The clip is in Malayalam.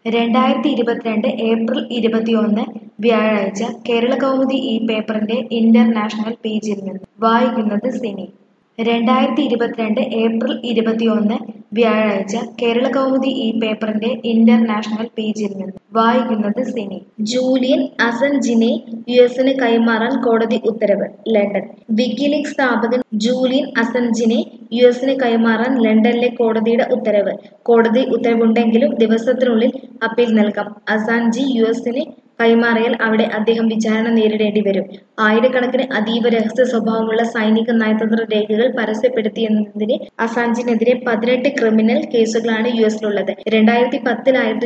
രണ്ടായിരത്തി ഇരുപത്തിരണ്ട് ഏപ്രിൽ ഇരുപത്തിയൊന്ന് വ്യാഴാഴ്ച കേരളകൗമുദി ഈ പേപ്പറിന്റെ ഇന്റർനാഷണൽ പേജിൽ നിന്ന് വായിക്കുന്നത് സിനി രണ്ടായിരത്തി ഇരുപത്തിരണ്ട് ഏപ്രിൽ ഇരുപത്തിയൊന്ന് വ്യാഴാഴ്ച കേരളകൗമുദി ഈ പേപ്പറിന്റെ ഇന്റർനാഷണൽ പേജിൽ നിന്ന് വായിക്കുന്നത് സിനി ജൂലിയൻ അസൻജിനെ യു എസിന് കൈമാറാൻ കോടതി ഉത്തരവ് ലണ്ടൻ വിക്കിലീഗ് സ്ഥാപകൻ ജൂലിയൻ അസൻജിനെ യു എസിന് കൈമാറാൻ ലണ്ടനിലെ കോടതിയുടെ ഉത്തരവ് കോടതി ഉത്തരവുണ്ടെങ്കിലും ദിവസത്തിനുള്ളിൽ അപ്പീൽ നൽകാം അസാൻജി യു എസിന് കൈമാറിയാൽ അവിടെ അദ്ദേഹം വിചാരണ നേരിടേണ്ടി വരും ആയിരക്കണക്കിന് അതീവ രഹസ്യ സ്വഭാവമുള്ള സൈനിക നയതന്ത്ര രേഖകൾ പരസ്യപ്പെടുത്തിയെന്നതിന് അസാഞ്ചിനെതിരെ പതിനെട്ട് ക്രിമിനൽ കേസുകളാണ് യു എസിലുള്ളത് രണ്ടായിരത്തി പത്തിലായിരുന്നു